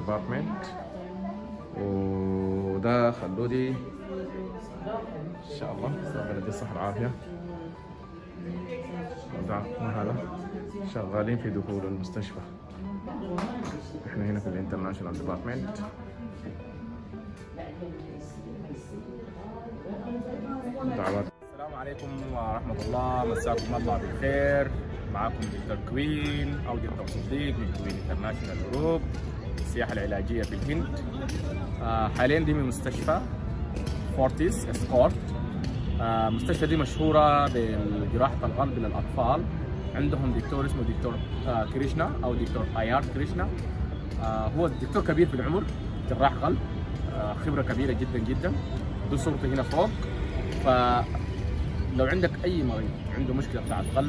ديبارتمنت وده خلودي ان شاء الله ربنا يدي الصحة والعافية وده هذا شغالين في دخول المستشفى احنا هنا في الانترناشونال ديبارتمنت دعوات السلام عليكم ورحمة الله مساكم الله بالخير معكم دكتور كوين أو دكتور صديق من كوين انترناشونال جروب السياحة العلاجية في الهند آه، حاليا دي من مستشفى فورتيس اسكورت آه، المستشفى دي مشهورة بجراحة القلب للأطفال عندهم دكتور اسمه دكتور آه، كريشنا أو دكتور آيار كريشنا آه، هو دكتور كبير في العمر جراح قلب آه، خبرة كبيرة جدا جدا دي صورته هنا فوق فلو عندك أي مريض عنده مشكلة بتاعت قلب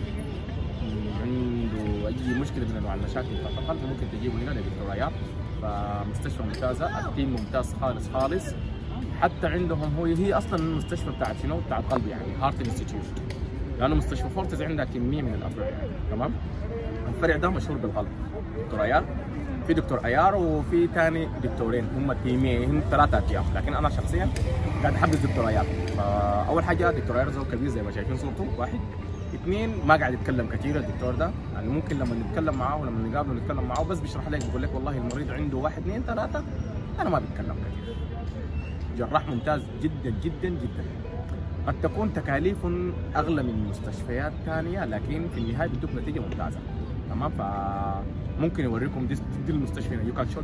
عنده أي مشكلة من أنواع المشاكل بتاعت القلب ممكن تجيبه هنا لدكتور آيار فمستشفى ممتازة التيم ممتاز خالص خالص حتى عندهم هو هي اصلا المستشفى بتاعت شنو بتاع القلب يعني هارت انستيتيوت لانه مستشفى فورتز عندها كميه من الافرع يعني تمام الفرع ده مشهور بالقلب دكتور ايار في دكتور ايار وفي ثاني دكتورين هم تيمين هم ثلاثه اتيام لكن انا شخصيا قاعد احبذ دكتور ايار فاول حاجه دكتور ايار زول كبير زي ما شايفين صورته واحد اثنين ما قاعد يتكلم كثير الدكتور ده يعني ممكن لما نتكلم معاه ولما نقابله نتكلم معاه بس بيشرح لك بيقول لك والله المريض عنده واحد اثنين ثلاثه انا ما بتكلم كثير جراح ممتاز جدا جدا جدا قد تكون تكاليف اغلى من مستشفيات ثانيه لكن في النهايه بيدوك نتيجه ممتازه تمام فممكن يوريكم دي, دي المستشفى هنا يو كان شو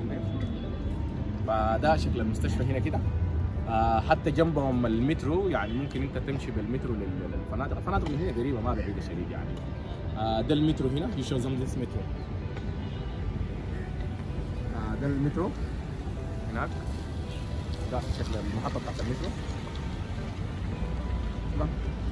فده شكل المستشفى هنا كده آه حتى جنبهم المترو يعني ممكن انت تمشي بالمترو لل- للفنادق الفنادق من هنا قريبه ما بعيده شديد يعني آه ده المترو هنا يو شو ذم ذيس مترو آه ده المترو هناك ده شكل المحطة بتاعت المترو تمام.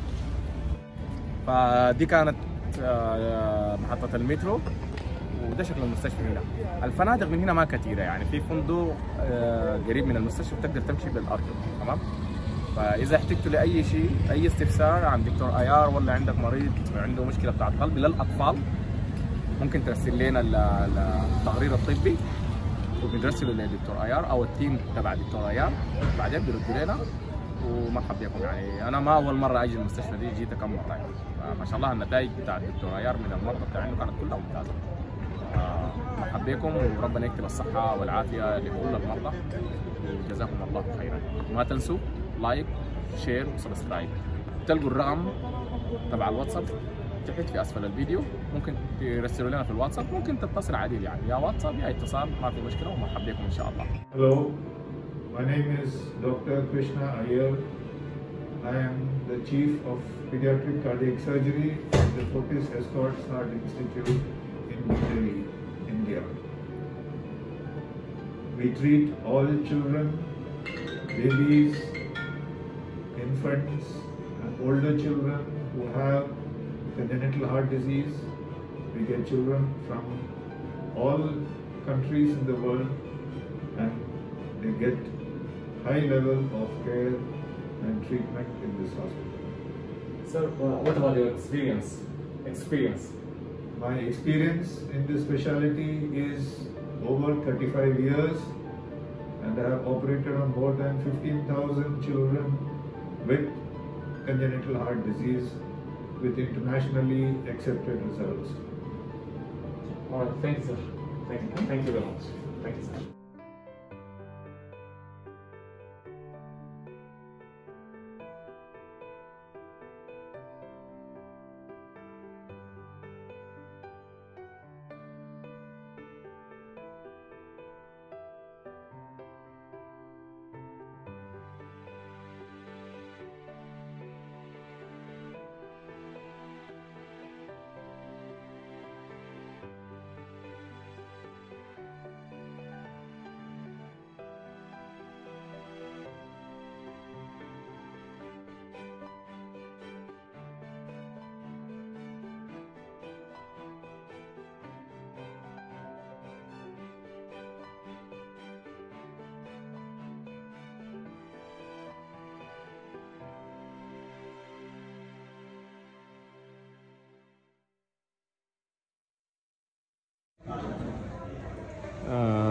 فدي كانت آه، محطة المترو وده شكل المستشفى هنا الفنادق من هنا ما كثيرة يعني في فندق آه، قريب من المستشفى بتقدر تمشي بالأرض تمام فإذا احتجتوا لأي شيء أي استفسار عن دكتور أيار ولا عندك مريض عنده مشكلة بتاعت قلب للأطفال ممكن ترسل لنا ال- ال- التقرير الطبي وبنرسله لدكتور ايار او التيم تبع دكتور ايار بعدين بيردوا لنا ومرحبا بكم يعني انا ما اول مره اجي المستشفى دي جيت كم مره يعني ما شاء الله النتائج بتاعت دكتور ايار من المرضى بتاعنا كانت كلها ممتازه آه، مرحبا بكم وربنا يكتب الصحه والعافيه لكل المرضى وجزاكم الله خيرا ما تنسوا لايك شير وسبسكرايب تلقوا الرقم تبع الواتساب تحت في اسفل الفيديو ممكن ترسلوا لنا في الواتساب ممكن تتصل عادي يعني يا واتساب يا اتصال ما في مشكله ومرحبا بكم ان شاء الله Hello, my name is Dr. Krishna Iyer. I am the Chief of Pediatric Cardiac Surgery at the Fortis Escorts Heart Institute in New Delhi, India. We treat all children, babies, infants, and older children who have congenital heart disease. We get children from all countries in the world and they get high level of care and treatment in this hospital. Sir, what about your experience? Experience. My experience in this specialty is over 35 years and I have operated on more than 15,000 children with congenital heart disease with internationally accepted results. All right, thank you, sir. Thank you. Thank you very much. Thank you, sir.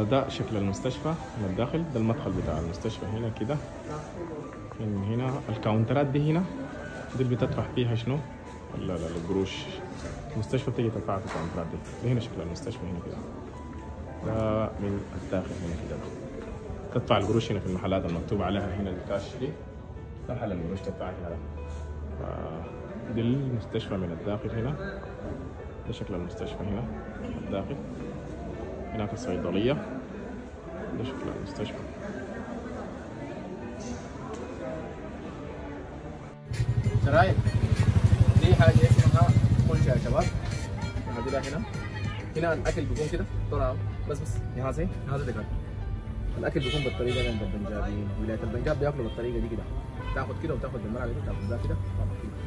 ده شكل المستشفى من الداخل ده المدخل بتاع المستشفى هنا كده من هنا الكاونترات دي هنا دي اللي بتدفع فيها شنو؟ لا لا القروش المستشفى بتيجي تدفع في الكاونترات دي دي هنا شكل المستشفى هنا كده ده من الداخل هنا كده تدفع القروش هنا في المحلات المكتوب عليها هنا الكاش دي ده محل القروش تدفع هنا ف- دي المستشفى من الداخل هنا ده شكل المستشفى هنا من الداخل هناك الصيدلية ده شكل المستشفى شرايط دي حاجة اسمها كل يا شباب موجودة هنا هنا الأكل بيكون كده طلع بس بس نهازي نهازي دكان الأكل بيكون بالطريقة دي عند البنجابيين ولاية البنجاب بياكلوا بالطريقة دي كده تاخد كده وتاخد بالمرة كده تاخد ده كده تاخد كده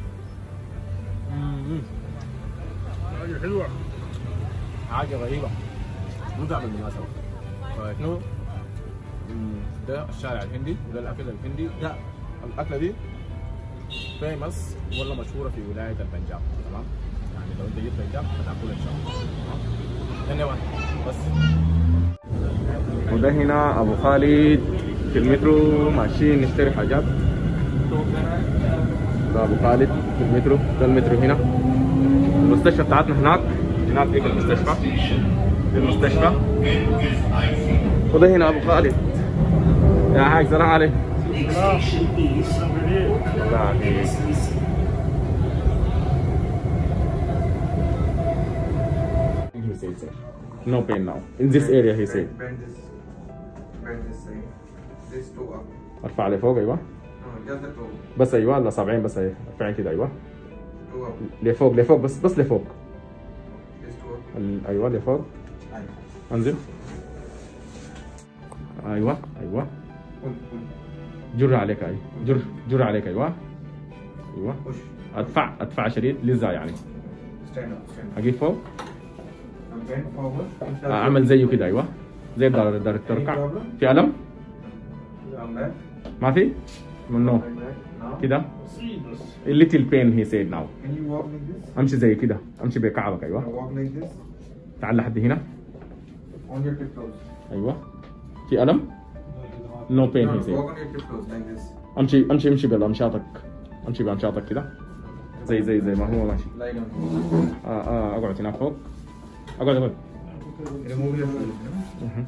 حاجة حلوة حاجة غريبة متعة بالمناسبة فشنو مم، ده الشارع الهندي وده الأكل الهندي ده الأكلة دي فيمس ولا مشهورة في ولاية البنجاب تمام يعني لو أنت جيت بنجاب هتاكلها إن شاء الله تمام ثانية واحدة بس وده هنا أبو خالد في المترو ماشيين نشتري حاجات ده أبو خالد في المترو ده المترو هنا المستشفى بتاعتنا هناك هناك ديك المستشفى دي المستشفى وده هنا ابو خالد يا حاج سلام عليكم الله عليك. He said, sir. No pain now. In this area he said. Bend this, bend this side. This two up. ارفع لفوق ايوه No, just the two. بس ايوه الاصابعين بس ايوه ارفعين كده ايوه Two up. لفوق لفوق بس بس لفوق This two up. ال- ايوه لفوق انزل ايوه ايوه Pull, pull. جر عليك اي جر جر عليك ايوه ايوه Push. ادفع ادفع شديد لزا يعني Stand up, stand up. اجيب فوق Now bend forward. اعمل زيه كده ايوه زي دار دار تركع في الم Come back. ما في منو Like that. Now. كده little pain he said now Can you walk like this? امشي زي كده امشي بكعبك Now ايوه walk like this. تعال لحد هنا On your tiptoes. ايوه في الم no pain No, he no, said walk on your tiptoes like this. امشي امشي امشي بامشاطك امشي بامشاطك كده زي زي زي ما هو ماشي Lie down. اه اه اقعد هناك فوق اقعد اقعد Remove your foot.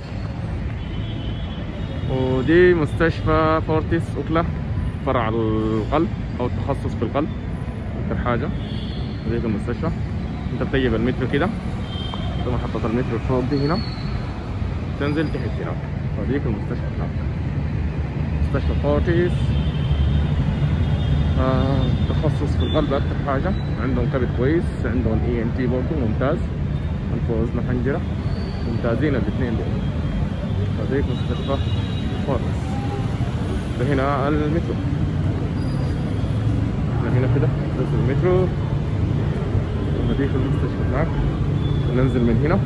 ودي مستشفى فورتيس أوكلا فرع القلب أو التخصص في القلب أكثر حاجة هذيك المستشفى أنت بتجي بالمترو كده ده محطة المترو فوق دي هنا تنزل تحت هنا وهذيك المستشفى هناك مستشفى فورتيس آه تخصص في القلب أكثر حاجة عندهم كبد كويس عندهم اي ان تي برضه ممتاز أنف وأذن حنجرة ممتازين الاثنين دول هذيك مستشفى فورتس ده هنا المترو احنا هنا كده ده في المترو وهذيك المستشفى هناك ننزل من هنا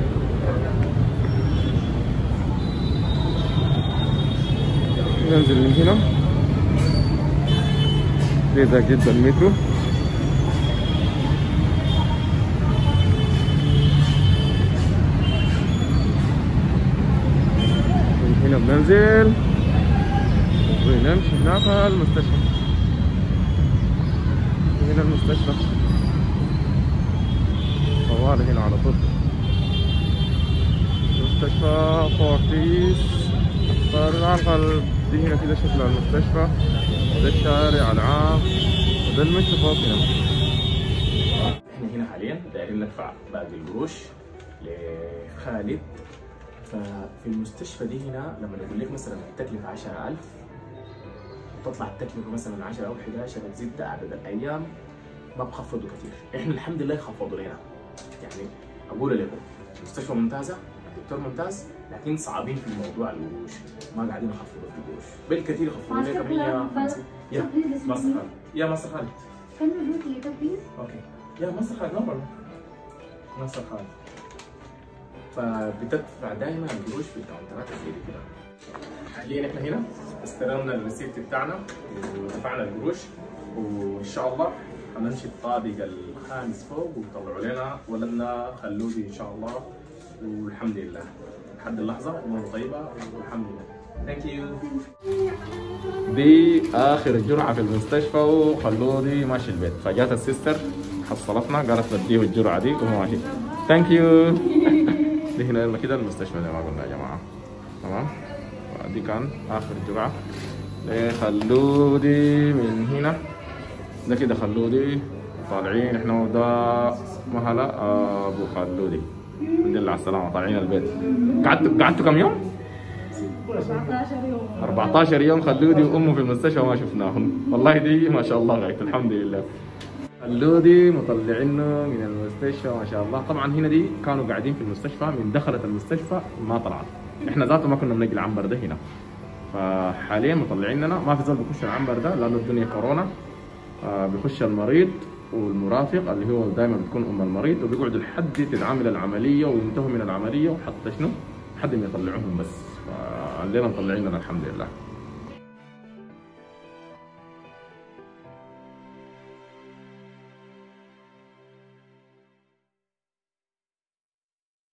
ننزل من هنا إذا جدا المترو من هنا بننزل ونمشي هناك على المستشفى هنا المستشفى طوال هنا على طول مستشفى فورتيس فرع القلب دي هنا كده شكل المستشفى ده الشارع العام وده المترو فوق هنا احنا هنا حاليا دايرين ندفع باقي القروش لخالد ففي المستشفى دي هنا لما يقول لك مثلا التكلفة 10000 تطلع التكلفة مثلا 10 أو 11 تزيد عدد الأيام ما بخفضوا كثير، إحنا الحمد لله خفضوا لنا يعني أقول لكم المستشفى ممتازة الدكتور ممتاز لكن صعبين في موضوع القروش ما قاعدين يخفضوا في القروش بالكثير يخفضوا Master لك 150 يا Please listen to مصر me. خالد يا مصر خالد Can you do it later, please? اوكي يا مصر خالد نو بروبلم مصر خالد فبتدفع دائما القروش في الكاونترات زي دي كده حاليا احنا هنا استلمنا الريسيبت بتاعنا ودفعنا القروش وان شاء الله هنمشي الطابق الخامس فوق ويطلعوا لنا ولدنا خلودي ان شاء الله والحمد لله لحد اللحظه امور طيبه والحمد لله ثانك يو دي اخر جرعه في المستشفى وخلوه دي ماشي البيت فجات السيستر حصلتنا قالت نديه الجرعه دي وهو ماشي ثانك يو دي هنا كده المستشفى زي ما قلنا يا جماعه تمام دي كان اخر جرعه ده خلوه دي من هنا ده كده خلودي طالعين احنا وده مهلا ابو خلودي الحمد لله على السلامه طالعين البيت قعدتوا قعدتوا كم يوم؟ 14 يوم 14 يوم خلودي وامه في المستشفى وما شفناهم والله دي ما شاء الله غايت الحمد لله خلودي مطلعينه من المستشفى ما شاء الله طبعا هنا دي كانوا قاعدين في المستشفى من دخلت المستشفى ما طلعت احنا ذاته ما كنا بنجي العنبر ده هنا فحاليا مطلعيننا ما في زول بيخش العنبر ده لانه الدنيا كورونا آه، بيخش المريض والمرافق اللي هو دائما بتكون ام المريض وبيقعدوا لحد تتعامل العمليه وينتهوا من العمليه وحتى شنو لحد ما يطلعوهم بس فالليله مطلعيننا الحمد لله